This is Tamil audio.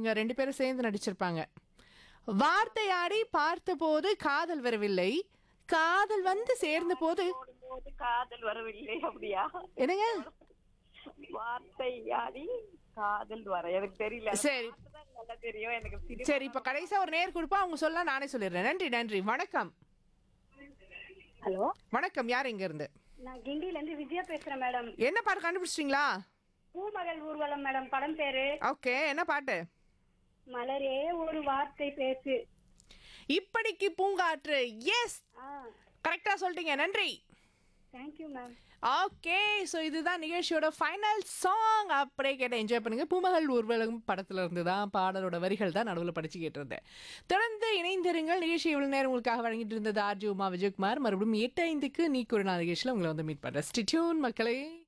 அவங்க ரெண்டு பேரும் சேர்ந்து நடிச்சிருப்பாங்க வார்த்தையாடி பார்த்தபோது காதல் வரவில்லை காதல் வந்து சேர்ந்த போது போடும்போது காதல் வரவில்லை அப்படியா என்னங்க வார்த்தை யாடி காதல் வர எனக்கு தெரியல சரி அதுதான் நல்லா தெரியும் எனக்கு சிரி சரி இப்ப கடைசியா ஒரு நேர் கொடுப்பா அவங்க சொல்ல நானே சொல்லிடுறேன் நன்றி நன்றி வணக்கம் ஹலோ வணக்கம் யார் இங்க இருந்து நான் கிண்டில இருந்து விஜயா பேசுறேன் மேடம் என்ன பாட்டு கண்டுபிடிச்சிட்டீங்களா பூமகள் ஊர்வலம் மேடம் படம் பேரு ஓகே என்ன பாட்டு மலரே ஒரு வார்த்தை பேசு இப்படிக்கு பூங்காற்று எஸ் ஆ கரெக்டா சொல்லிட்டீங்க நன்றி தேங்க்யூ மேம் ஓகே ஸோ இதுதான் நிகழ்ச்சியோட ஃபைனல் சாங் அப்படியே கேட்ட என்ஜாய் பண்ணுங்க பூமகள் ஊர்வலம் படத்துல இருந்து தான் பாடலோட வரிகள் தான் நடுவில் படிச்சு கேட்டிருந்தேன் தொடர்ந்து இணைந்திருங்கள் நிகழ்ச்சி இவ்வளவு நேரம் உங்களுக்காக வழங்கிட்டு இருந்தது ஆர்ஜி உமா விஜயகுமார் மறுபடியும் எட்டு ஐந்துக்கு நீ ஒரு நாள் நிகழ்ச்சியில் உங்களை வந்து மீட் பண்ணுறேன் ஸ்டிடியூன் மக்களே